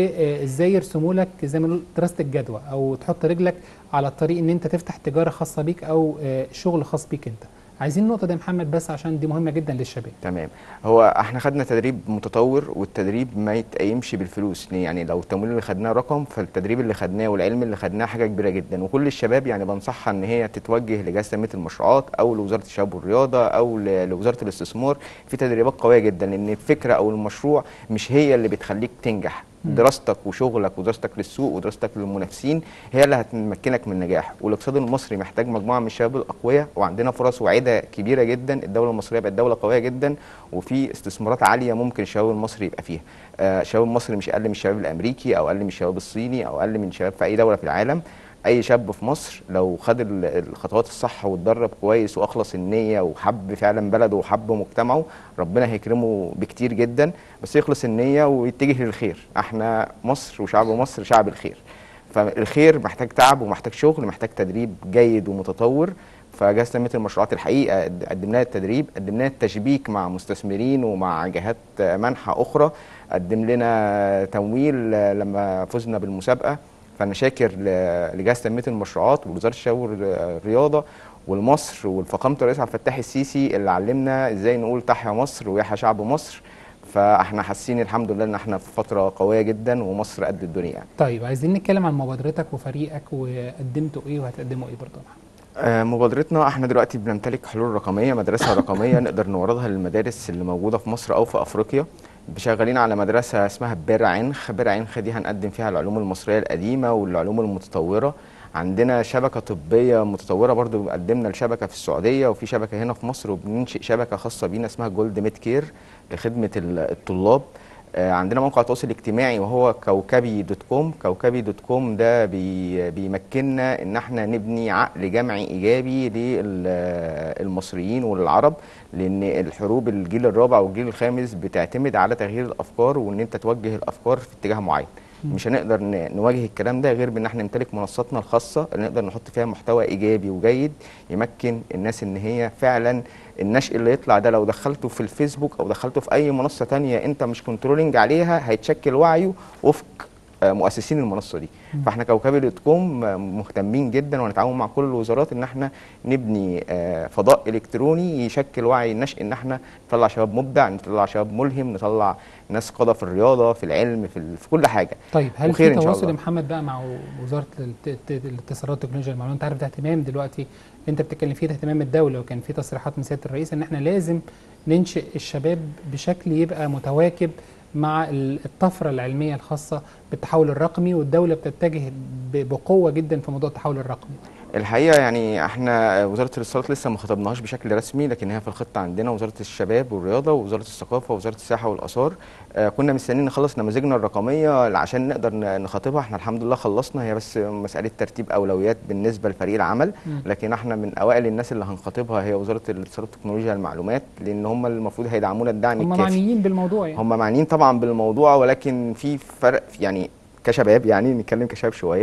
Speaker 1: وازاي يرسموا لك زي ما نقول دراسه الجدوى او تحط رجلك على الطريق ان انت تفتح تجاره خاصه بيك او آه، شغل خاص بيك انت عايزين النقطه دي يا محمد بس عشان دي مهمه جدا للشباب
Speaker 8: تمام هو احنا خدنا تدريب متطور والتدريب ما يتقيمش بالفلوس ليه؟ يعني لو التمويل اللي خدناه رقم فالتدريب اللي خدناه والعلم اللي خدناه حاجه كبيره جدا وكل الشباب يعني بنصحها ان هي تتوجه لجهاز تنميه المشروعات او لوزاره الشباب والرياضه او ل- لوزاره الاستثمار في تدريبات قويه جدا لان الفكره او المشروع مش هي اللي بتخليك تنجح
Speaker 1: مم.
Speaker 8: دراستك وشغلك ودراستك للسوق ودراستك للمنافسين هي اللي هتمكنك من النجاح والاقتصاد المصري محتاج مجموعه من الشباب الاقوياء وعندنا فرص واعده كبيره جدا الدوله المصريه بقت دوله قويه جدا وفي استثمارات عاليه ممكن الشباب المصري يبقى فيها آه، الشباب المصري مش اقل من الشباب الامريكي او اقل من الشباب الصيني او اقل من الشباب في اي دوله في العالم اي شاب في مصر لو خد ال- الخطوات الصح واتدرب كويس واخلص النيه وحب فعلا بلده وحب مجتمعه ربنا هيكرمه بكتير جدا بس يخلص النيه ويتجه للخير احنا مصر وشعب مصر شعب الخير فالخير محتاج تعب ومحتاج شغل محتاج تدريب جيد ومتطور فجهاز تنميه المشروعات الحقيقه قد- قدمنا لها التدريب قدمنا لها التشبيك مع مستثمرين ومع جهات منحه اخرى قدم لنا تمويل لما فزنا بالمسابقه فانا شاكر ل- لجهاز تنميه المشروعات ووزاره الشباب والرياضه والمصر والفخامه الرئيس عبد الفتاح السيسي اللي علمنا ازاي نقول تحيا مصر ويحيا شعب مصر فاحنا حاسين الحمد لله ان احنا في فتره قويه جدا ومصر قد الدنيا يعني.
Speaker 1: طيب عايزين نتكلم عن مبادرتك وفريقك وقدمتوا ايه وهتقدموا ايه برضه يا محمد
Speaker 8: آه، مبادرتنا احنا دلوقتي بنمتلك حلول رقميه مدرسه رقميه نقدر نوردها للمدارس اللي موجوده في مصر او في افريقيا شغالين على مدرسه اسمها بير عنخ بير عنخ دي هنقدم فيها العلوم المصريه القديمه والعلوم المتطوره عندنا شبكه طبيه متطوره برضو قدمنا الشبكه في السعوديه وفي شبكه هنا في مصر وبننشئ شبكه خاصه بينا اسمها جولد ميد كير لخدمه ال- الطلاب آه، عندنا موقع التواصل الاجتماعي وهو كوكبي دوت كوم كوكبي دوت كوم ده بي بيمكننا ان احنا نبني عقل جمعي ايجابي للمصريين وللعرب لان الحروب الجيل الرابع والجيل الخامس بتعتمد على تغيير الافكار وان انت توجه الافكار في اتجاه معين مش هنقدر ن- نواجه الكلام ده غير بان احنا نمتلك منصاتنا الخاصه اللي نقدر نحط فيها محتوى ايجابي وجيد يمكن الناس ان هي فعلا النشء اللي يطلع ده لو دخلته في الفيسبوك او دخلته في اي منصه تانية انت مش كنترولنج عليها هيتشكل وعيه وفق آه، مؤسسين المنصه دي فاحنا كوكبي دوت كوم آه، مهتمين جدا ونتعاون مع كل الوزارات ان احنا نبني آه، فضاء الكتروني يشكل وعي النشء ان احنا نطلع شباب مبدع نطلع شباب ملهم نطلع ناس قاده في الرياضه في العلم في, ال- في كل حاجه
Speaker 1: طيب هل
Speaker 8: وخير
Speaker 1: في
Speaker 8: إن شاء
Speaker 1: تواصل يا
Speaker 8: الله.
Speaker 1: محمد بقى مع وزاره الت- الت- الاتصالات وتكنولوجيا المعلومات انت عارف ده اهتمام دلوقتي انت بتتكلم فيه ده اهتمام الدوله وكان في تصريحات من سياده الرئيس ان احنا لازم ننشئ الشباب بشكل يبقى متواكب مع ال- الطفره العلميه الخاصه بالتحول الرقمي والدوله بتتجه ب- بقوه جدا في موضوع التحول الرقمي
Speaker 8: الحقيقه يعني احنا وزاره الاتصالات لسه ما خطبناهاش بشكل رسمي لكن هي في الخطه عندنا وزاره الشباب والرياضه ووزاره الثقافه ووزاره السياحه والاثار آه كنا مستنيين نخلص نماذجنا الرقميه عشان نقدر ن- نخاطبها احنا الحمد لله خلصنا هي بس مساله ترتيب اولويات بالنسبه لفريق العمل
Speaker 1: مم.
Speaker 8: لكن احنا من اوائل الناس اللي هنخاطبها هي وزاره الاتصالات وتكنولوجيا المعلومات لان هم المفروض هيدعمونا الدعم
Speaker 1: هم
Speaker 8: الكافي
Speaker 1: معنيين بالموضوع يعني
Speaker 8: هم معنيين طبعا بالموضوع ولكن في فرق يعني كشباب يعني نتكلم كشباب شويه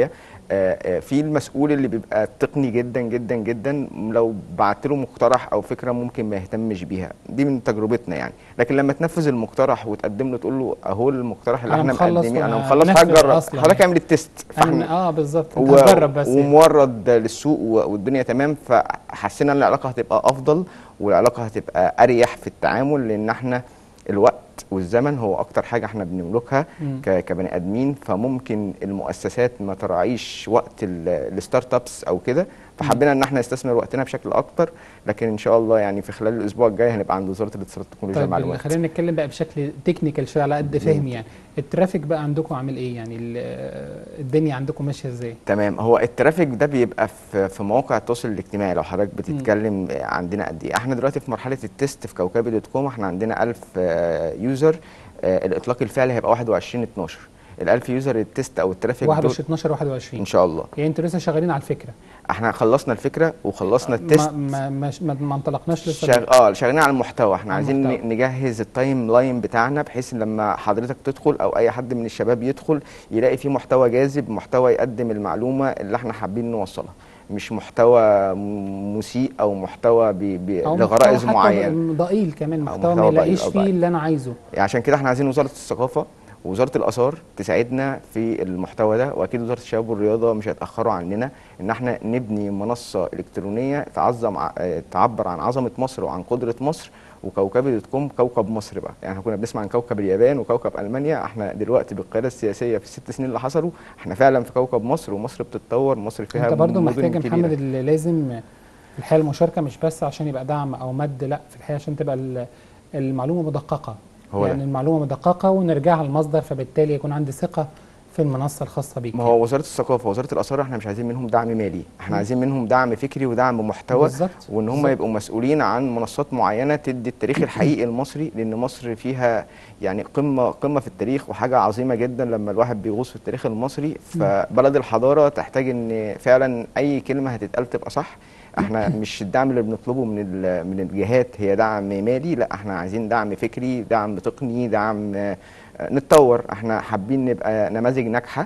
Speaker 8: آه، آه، في المسؤول اللي بيبقى تقني جدا جدا جدا لو بعت له مقترح او فكره ممكن ما يهتمش بيها دي من تجربتنا يعني لكن لما تنفذ المقترح وتقدم له تقول له اهو المقترح اللي
Speaker 1: أنا
Speaker 8: احنا
Speaker 1: مخلص
Speaker 8: مقدمين انا
Speaker 1: وأنا
Speaker 8: مخلص
Speaker 1: نفذ
Speaker 8: هجرب
Speaker 1: أصلاً
Speaker 8: حضرتك
Speaker 1: يعني.
Speaker 8: اعمل التيست
Speaker 1: أنا اه بالظبط انت
Speaker 8: و-
Speaker 1: هتجرب بس يعني.
Speaker 8: ومورد للسوق و- والدنيا تمام فحسينا ان العلاقه هتبقى افضل والعلاقه هتبقى اريح في التعامل لان احنا الوقت والزمن هو اكتر حاجه احنا بنملكها
Speaker 1: مم.
Speaker 8: ك- كبني ادمين فممكن المؤسسات ما تراعيش وقت ال- الستارت ابس او كده فحبينا ان احنا نستثمر وقتنا بشكل اكتر لكن ان شاء الله يعني في خلال الاسبوع الجاي هنبقى عند وزاره الاتصالات والتكنولوجيا
Speaker 1: طيب
Speaker 8: والمعلومات
Speaker 1: خلينا نتكلم بقى بشكل تكنيكال شويه على قد فهمي يعني الترافيك بقى عندكم عامل ايه يعني ال- آه، الدنيا عندكم ماشيه ازاي
Speaker 8: تمام هو الترافيك ده بيبقى في في مواقع التواصل الاجتماعي لو حضرتك بتتكلم عندنا قد ايه احنا دلوقتي في مرحله التيست في كوكبي دوت كوم احنا عندنا 1000 آه، يوزر آه، الاطلاق الفعلي هيبقى 21 12 ال 1000 يوزر التيست او الترافيك دول
Speaker 1: 21 12 21
Speaker 8: ان شاء الله
Speaker 1: يعني انتوا لسه شغالين على الفكره
Speaker 8: احنا خلصنا الفكره وخلصنا التيست
Speaker 1: ما ما ما, ما انطلقناش لسه
Speaker 8: شغ... اه شغالين على المحتوى احنا
Speaker 1: على
Speaker 8: عايزين
Speaker 1: المحتوى.
Speaker 8: ن- نجهز التايم لاين بتاعنا بحيث ان لما حضرتك تدخل او اي حد من الشباب يدخل يلاقي فيه محتوى جاذب محتوى يقدم المعلومه اللي احنا حابين نوصلها مش محتوى م- مسيء او محتوى بي... بي...
Speaker 1: أو
Speaker 8: لغرائز
Speaker 1: محتوى حتى
Speaker 8: معينه
Speaker 1: ضئيل كمان
Speaker 8: أو
Speaker 1: محتوى ما
Speaker 8: محتوى ضئيل
Speaker 1: يلاقيش
Speaker 8: أو
Speaker 1: فيه
Speaker 8: ضعيف.
Speaker 1: اللي انا عايزه
Speaker 8: يعني عشان كده احنا عايزين وزاره الثقافه ووزاره الاثار تساعدنا في المحتوى ده واكيد وزاره الشباب والرياضه مش هيتاخروا عننا ان احنا نبني منصه الكترونيه تعظم ع- آه، تعبر عن عظمه مصر وعن قدره مصر وكوكبي دوت كوم كوكب مصر بقى يعني احنا كنا بنسمع عن كوكب اليابان وكوكب المانيا احنا دلوقتي بالقياده السياسيه في الست سنين اللي حصلوا احنا فعلا في كوكب مصر ومصر بتتطور مصر فيها
Speaker 1: انت برضو
Speaker 8: مدن
Speaker 1: محتاج يا
Speaker 8: كبيرة.
Speaker 1: محمد اللي لازم في الحقيقه المشاركه مش بس عشان يبقى دعم او مد لا في الحقيقه عشان تبقى ال- المعلومه مدققه
Speaker 8: هو
Speaker 1: يعني
Speaker 8: ده.
Speaker 1: المعلومه مدققه ونرجعها للمصدر فبالتالي يكون عندي ثقه في المنصه الخاصه بيك
Speaker 8: ما هو وزاره الثقافه ووزاره الاثار احنا مش عايزين منهم دعم مالي احنا عايزين منهم دعم فكري ودعم محتوى
Speaker 1: بالظبط
Speaker 8: وان هم
Speaker 1: بالظبط.
Speaker 8: يبقوا مسؤولين عن منصات معينه تدي التاريخ الحقيقي المصري لان مصر فيها يعني قمه قمه في التاريخ وحاجه عظيمه جدا لما الواحد بيغوص في التاريخ المصري فبلد الحضاره تحتاج ان فعلا اي كلمه هتتقال تبقى صح احنا مش الدعم اللي بنطلبه من ال- من الجهات هي دعم مالي لا احنا عايزين دعم فكري دعم تقني دعم آه، نتطور احنا حابين نبقى نماذج ناجحه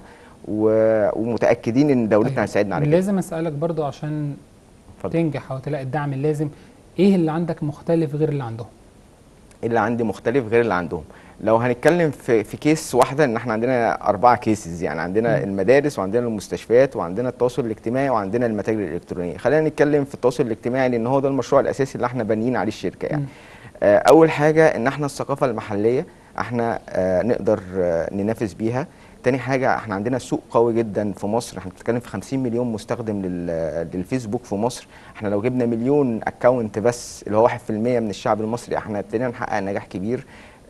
Speaker 8: و- ومتاكدين ان دولتنا
Speaker 1: طيب،
Speaker 8: هتساعدنا على كده
Speaker 1: لازم اسالك برضو عشان
Speaker 8: اتفضل.
Speaker 1: تنجح او تلاقي الدعم اللازم ايه اللي عندك مختلف غير اللي عندهم
Speaker 8: اللي عندي مختلف غير اللي عندهم لو هنتكلم في في كيس واحده ان احنا عندنا اربعه كيسز يعني عندنا
Speaker 1: مم.
Speaker 8: المدارس وعندنا المستشفيات وعندنا التواصل الاجتماعي وعندنا المتاجر الالكترونيه خلينا نتكلم في التواصل الاجتماعي لان هو ده المشروع الاساسي اللي احنا بانيين عليه الشركه يعني
Speaker 1: مم.
Speaker 8: آه، اول حاجه ان احنا الثقافه المحليه احنا آه، نقدر آه، ننافس بيها تاني حاجة احنا عندنا سوق قوي جدا في مصر احنا بنتكلم في 50 مليون مستخدم لل- للفيسبوك في مصر احنا لو جبنا مليون اكونت بس اللي هو 1% من الشعب المصري احنا ابتدينا نحقق نجاح كبير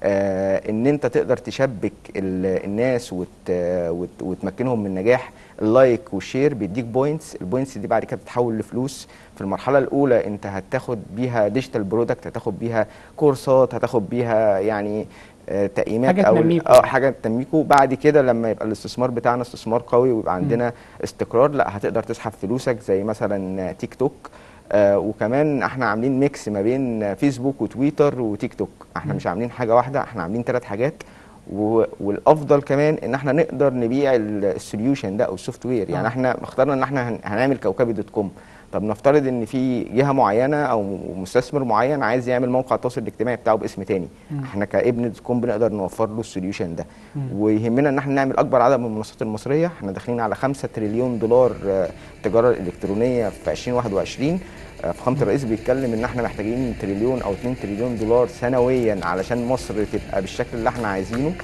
Speaker 8: آه ان انت تقدر تشبك ال- الناس وت وت وتمكنهم من نجاح اللايك والشير بيديك بوينتس البوينتس دي بعد كده بتتحول لفلوس في المرحله الاولى انت هتاخد بيها ديجيتال برودكت هتاخد بيها كورسات هتاخد بيها يعني آه، تقييمات
Speaker 1: حاجة
Speaker 8: او
Speaker 1: تنميكوا.
Speaker 8: اه حاجه تنميكوا بعد كده لما يبقى الاستثمار بتاعنا استثمار قوي ويبقى عندنا استقرار لا هتقدر تسحب فلوسك زي مثلا تيك توك آه وكمان احنا عاملين ميكس ما بين فيسبوك وتويتر وتيك توك احنا
Speaker 1: مم.
Speaker 8: مش عاملين حاجه واحده احنا عاملين ثلاث حاجات و- والافضل كمان ان احنا نقدر نبيع ال- السوليوشن ده او السوفت وير يعني
Speaker 1: آه.
Speaker 8: احنا اخترنا ان احنا هن- هنعمل كوكبي دوت كوم طب نفترض ان في جهه معينه او مستثمر معين عايز يعمل موقع التواصل الاجتماعي بتاعه باسم تاني
Speaker 1: مم.
Speaker 8: احنا كابن دوت كوم بنقدر نوفر له السوليوشن ده
Speaker 1: مم.
Speaker 8: ويهمنا ان احنا نعمل اكبر عدد من المنصات المصريه احنا داخلين على 5 تريليون دولار آه، تجاره الكترونيه في 2021 آه، فخامه الرئيس بيتكلم ان احنا محتاجين تريليون او 2 تريليون دولار سنويا علشان مصر تبقى بالشكل اللي احنا عايزينه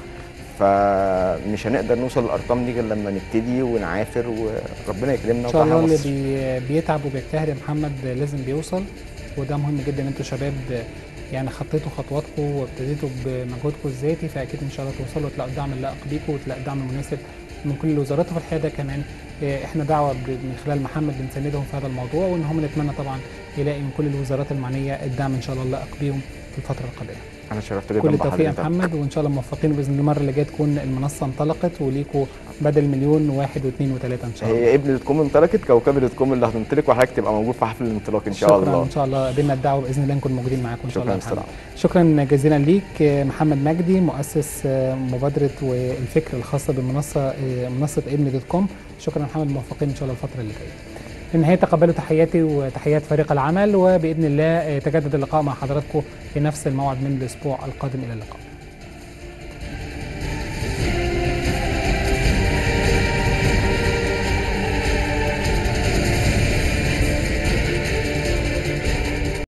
Speaker 8: فمش هنقدر نوصل للارقام دي غير لما نبتدي ونعافر وربنا يكرمنا
Speaker 1: ان شاء الله
Speaker 8: وتحيا
Speaker 1: اللي
Speaker 8: مصر.
Speaker 1: بي بيتعب وبيجتهد يا محمد لازم بيوصل وده مهم جدا ان انتوا شباب يعني خطيتوا خطواتكم وابتديتوا بمجهودكم الذاتي فاكيد ان شاء الله توصلوا وتلاقوا الدعم اللائق بيكم وتلاقوا الدعم المناسب من كل الوزارات وفي الحقيقه ده كمان آه، احنا دعوه ب- من خلال محمد بنساندهم في هذا الموضوع وان هم نتمنى طبعا يلاقي من كل الوزارات المعنيه الدعم ان شاء الله اللائق بيهم في الفتره القادمه.
Speaker 8: انا شرفت جدا
Speaker 1: كل التوفيق يا
Speaker 8: بحضرتك.
Speaker 1: محمد وان شاء الله موفقين باذن الله المره اللي جايه تكون المنصه انطلقت وليكوا بدل مليون واحد واثنين وثلاثه ان شاء الله.
Speaker 8: هي ابن الكوم انطلقت كوكب الكوم اللي هتنطلق وحضرتك تبقى موجود في حفل الانطلاق ان شاء
Speaker 1: شكرا
Speaker 8: الله
Speaker 1: ان شاء الله قابلنا الدعوه باذن الله نكون موجودين معاكم ان شاء
Speaker 8: شكرا
Speaker 1: الله يا محمد.
Speaker 8: استاذ
Speaker 1: شكرا جزيلا ليك آه، محمد مجدي مؤسس آه، مبادره والفكر الخاصه بمنصه آه، منصه ابن دوت كوم شكرا محمد موفقين ان شاء الله الفتره اللي جايه في النهايه تقبلوا تحياتي وتحيات فريق العمل وباذن الله آه، يتجدد اللقاء مع حضراتكم في نفس الموعد من الاسبوع القادم الى اللقاء